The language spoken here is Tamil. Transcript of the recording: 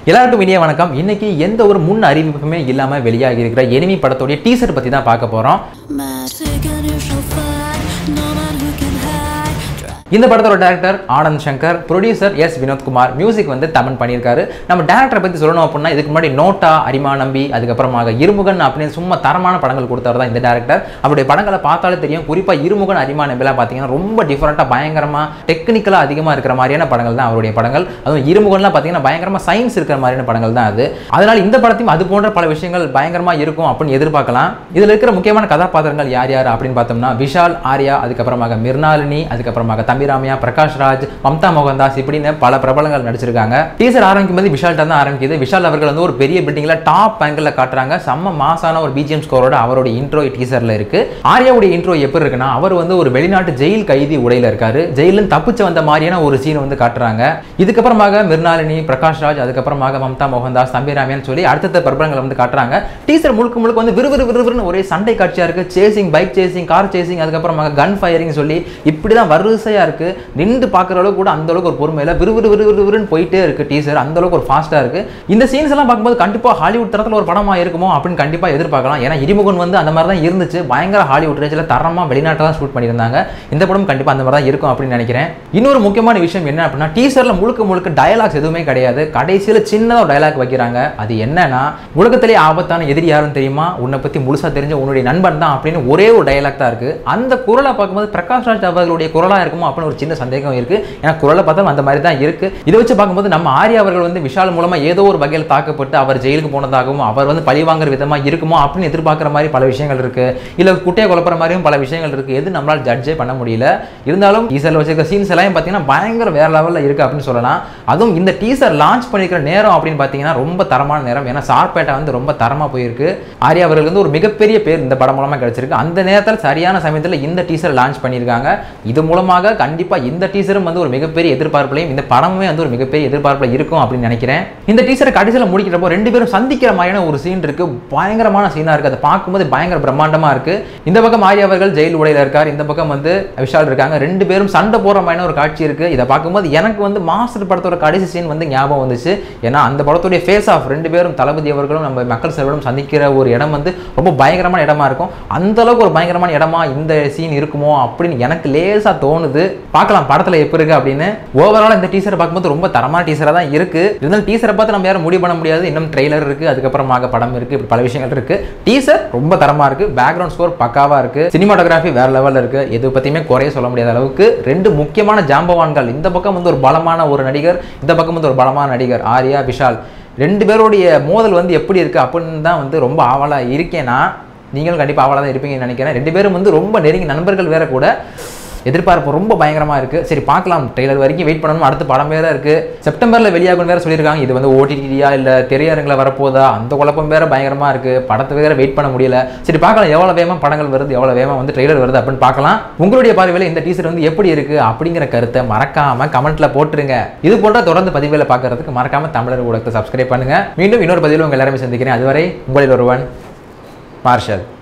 எல்லாருக்கும் இனிய வணக்கம் இன்னைக்கு எந்த ஒரு முன் அறிவிப்புமே இல்லாம வெளியாகி இருக்கிற எனிமி படத்தோடைய டீசர் பத்தி தான் பார்க்க போறோம் Magic and you shall find no man who can hide. Try இந்த படத்தோட director Anand Shankar producer S Vinothkumar music வந்து தமன் பண்ணியிருக்காரு நம்ம டேரக்டரை பற்றி சொல்லணும் அப்படின்னா இதுக்கு முன்னாடி நோட்டா அரிமா நம்பி அதுக்கப்புறமாக இருமுகன் அப்படின்னு சும்மா தரமான படங்கள் கொடுத்தவர் தான் இந்த டேரக்டர் அவருடைய படங்களை பார்த்தாலே தெரியும் குறிப்பாக இருமுகன் அரிமா நம்பிலாம் பார்த்தீங்கன்னா ரொம்ப டிஃப்ரெண்ட்டாக பயங்கரமாக டெக்னிக்கலாக அதிகமாக இருக்கிற மாதிரியான படங்கள் தான் அவருடைய படங்கள் அதுவும் இருமுகன்லாம் பார்த்தீங்கன்னா பயங்கரமாக சயின்ஸ் இருக்கிற மாதிரியான படங்கள் தான் அது அதனால் இந்த படத்தையும் அது போன்ற பல விஷயங்கள் பயங்கரமாக இருக்கும் அப்படின்னு எதிர்பார்க்கலாம் இதில் இருக்கிற முக்கியமான கதாபாத்திரங்கள் யார் யார் அப்படின்னு பார்த்தோம்னா விஷால் ஆர்யா அதுக்கப்புறமாக மிர்னாலினி அதுக்கப்புறமாக தம்பிராமையா பிரகாஷ் ராஜ் மம்தா மோகன்தாஸ் இப்படின்னு பல பிரபலங்கள் நடிச்சிருக்காங்க டீசர் ஆரம்பிக்கும் போது விஷால்கிட்ட தான் ஆரம்பிக்குது விஷால் அவர்கள் வந்து ஒரு பெரிய பில்டிங்ல டாப் ஆங்கிள் காட்டுறாங்க செம்ம மாசான ஒரு பிஜிஎம் ஸ்கோரோட அவருடைய இன்ட்ரோ டீசர்ல இருக்கு ஆர்யாவுடைய இன்ட்ரோ எப்படி இருக்குன்னா அவர் வந்து ஒரு வெளிநாட்டு ஜெயில் கைதி உடையில இருக்காரு ஜெயிலும் தப்பிச்சு வந்த மாதிரியான ஒரு சீன் வந்து காட்டுறாங்க இதுக்கப்புறமாக மிர்னாலினி பிரகாஷ் ராஜ் அதுக்கப்புறமாக மம்தா மோகன்தாஸ் தம்பிராமியான்னு சொல்லி அடுத்தடுத்த பிரபலங்களை வந்து காட்டுறாங்க டீசர் முழுக்க முழுக்க வந்து விறுவிறு விறுவிறுன்னு ஒரே சண்டை காட்சியா இருக்கு chasing bike chasing car chasing அதுக்கப்புறமாக கன் ஃபயரிங் சொல்லி இப்படி தான் வரிசையா இருக்கு நின்று பார்க்குற அளவுக்கு கூட அந்த அளவுக்கு ஒரு பொறுமையில விறுவிறு விறுவிறுன்னு போயிட்டே இருக்கு டீசர் அந்த அளவுக்கு ஒரு ஃபாஸ்டா இருக்கு இந்த சீன்ஸ் எல்லாம் பார்க்கும்போது கண்டிப்பா ஹாலிவுட் தரத்துல ஒரு படமா இருக்குமோ அப்படின்னு கண்டிப்பா எதிர்பார்க்கலாம் ஏன்னா இடிமுகன் வந்து அந்த மாதிரி தான் இருந்துச்சு பயங்கர ஹாலிவுட் ரேஞ்சில் தரமா வெளிநாட்டில் தான் ஷூட் பண்ணியிருந்தாங்க இந்த படம் கண்டிப்பா அந்த மாதிரி தான் இருக்கும் அப்படின்னு நினைக்கிறேன் இன்னொரு முக்கியமான விஷயம் என்ன அப்படின்னா டீசர்ல முழுக்க முழுக்க டயலாக்ஸ் எதுவுமே கிடையாது கடைசியில் சின்னதாக ஒரு டயலாக் வைக்கிறாங்க அது என்னன்னா உலகத்திலே ஆபத்தான எதிரி யாருன்னு தெரியுமா உன்னை பத்தி முழுசா தெரிஞ்ச உன்னுடைய நண்பன் தான் அப்படின்னு ஒரே ஒரு டயலாக் தான் இருக்கு அந்த குரலை பார்க்கும்போது பிரகாஷ் ராஜ் அவர்களுடைய குரலா இருக்குமோ அப்படின்னு ஒரு சின்ன சந்தேகம் இருக்கு ஏன்னா குரலை பார்த்தா அந்த மாதிரி தான் இருக்கு இதை வச்சு பார்க்கும்போது நம்ம ஆர்யா அவர்கள் வந்து விஷால் மூலமா ஏதோ ஒரு வகையில் தாக்கப்பட்டு அவர் ஜெயிலுக்கு போனதாகவும் அவர் வந்து பழி வாங்குற விதமா இருக்குமோ அப்படின்னு எதிர்பார்க்குற மாதிரி பல விஷயங்கள் இருக்கு இல்ல குட்டையை குழப்புற மாதிரியும் பல விஷயங்கள் இருக்கு எது நம்மளால ஜட்ஜே பண்ண முடியல இருந்தாலும் டீசர்ல வச்சிருக்க சீன்ஸ் எல்லாம் பார்த்தீங்கன்னா பயங்கர வேற லெவல்ல இருக்கு அப்படின்னு சொல்லலாம் அதுவும் இந்த டீசர் லான்ச் பண்ணிருக்கிற நேரம் அப்படின்னு பார்த்தீங்கன்னா ரொம்ப தரமான நேரம் ஏன்னா சார்பேட்டை வந்து ரொம்ப தரமா போயிருக்கு ஆர்யா அவர்களுக்கு வந்து ஒரு மிகப்பெரிய பேர் இந்த படம் மூலமா கிடைச்சிருக்கு அந்த நேரத்தில் சரியான சமயத்தில் இந்த டீசர் லான்ச் பண்ணியிருக்காங்க இது மூலமாக கண்டிப்பா இந்த டீசரும் வந்து ஒரு மிகப்பெரிய எதிர்பார்ப்புலையும் இந்த படமுமே வந்து ஒரு மிகப்பெரிய எதிர்பார்ப்புல இருக்கும் அப்படின்னு நினைக்கிறேன் இந்த டீசரை கடைசியில் முடிக்கிறப்போ ரெண்டு பேரும் சந்திக்கிற மாதிரியான ஒரு சீன் இருக்கு பயங்கரமான சீனா இருக்கு அதை பார்க்கும்போது பயங்கர பிரம்மாண்டமா இருக்கு இந்த பக்கம் ஆர்யா அவர்கள் ஜெயில் உடையில இருக்கார் இந்த பக்கம் வந்து விஷால் இருக்காங்க ரெண்டு பேரும் சண்டை போடுற மாதிரியான ஒரு காட்சி இருக்கு இதை பார்க்கும்போது எனக்கு வந்து மாஸ்டர் படத்தோட கடைசி சீன் வந்து ஞாபகம் வந்துச்சு ஏன்னா அந்த படத்துடைய ஃபேஸ் ஆஃப் ரெண்டு பேரும் தளபதி அவர்களும் நம்ம மக்கள் செல்வரும் சந்திக்கிற ஒரு இடம் வந்து ரொம்ப பயங்கரமான இடமா இருக்கும் அந்த அளவுக்கு ஒரு பயங்கரமான இடமா இந்த சீன் இருக்குமோ அப்படின்னு எனக்கு லேசா தோணுது பார்க்கலாம் படத்துல எப்படி இருக்கு அப்படின்னு ஓவரால் இந்த டீசரை பார்க்கும்போது ரொம்ப தரமான டீசரா தான் இருக்கு இருந்தாலும் டீசரை பார்த்து நம்ம யாரும் முடிவு பண்ண முடியாது இன்னும் ட்ரெய்லர் இருக்கு அதுக்கப்புறமாக படம் இருக்கு இப்படி பல விஷயங்கள் இருக்கு டீசர் ரொம்ப தரமா இருக்கு பேக்ரவுண்ட் ஸ்கோர் பக்காவா இருக்கு சினிமாட்டோகிராஃபி வேற லெவல்ல இருக்கு எது பத்தியுமே குறைய சொல்ல முடியாத அளவுக்கு ரெண்டு முக்கியமான ஜாம்பவான்கள் இந்த பக்கம் வந்து ஒரு பலமான ஒரு நடிகர் இந்த பக்கம் வந்து ஒரு பலமான நடிகர் ஆர்யா விஷால் ரெண்டு பேருடைய மோதல் வந்து எப்படி இருக்கு அப்படின்னு தான் வந்து ரொம்ப ஆவலா இருக்கேன்னா நீங்களும் கண்டிப்பாக ஆவலாக தான் இருப்பீங்கன்னு நினைக்கிறேன் ரெண்டு பேரும் வந்து ரொம்ப நெருங்கி நண்பர்கள் வேற கூட எதிர்பார்ப்பு ரொம்ப பயங்கரமா இருக்கு சரி பார்க்கலாம் ட்ரெய்லர் வரைக்கும் வெயிட் பண்ணணும் அடுத்த படம் வேற இருக்கு செப்டம்பர்ல வெளியாகும் வேற சொல்லியிருக்காங்க இது வந்து ஓடிடியா இல்ல திரையரங்கில் வரப்போதா அந்த குழப்பம் வேற பயங்கரமா இருக்கு படத்தை வேற வெயிட் பண்ண முடியல சரி பார்க்கலாம் எவ்வளவு வேகமா படங்கள் வருது எவ்வளவு வேகமா வந்து ட்ரெய்லர் வருது அப்படின்னு பார்க்கலாம் உங்களுடைய பார்வையில் இந்த டீசர் வந்து எப்படி இருக்கு அப்படிங்கிற கருத்தை மறக்காம கமெண்ட்ல போட்டுருங்க இது போன்ற தொடர்ந்து பதிவுகளை பார்க்கறதுக்கு மறக்காம தமிழர் ஊடகத்தை சப்ஸ்கிரைப் பண்ணுங்க மீண்டும் இன்னொரு பதிவில் உங்க எல்லாருமே சந்திக்கிறேன் அதுவரை உங்களில் ஒருவன் மார்ஷல்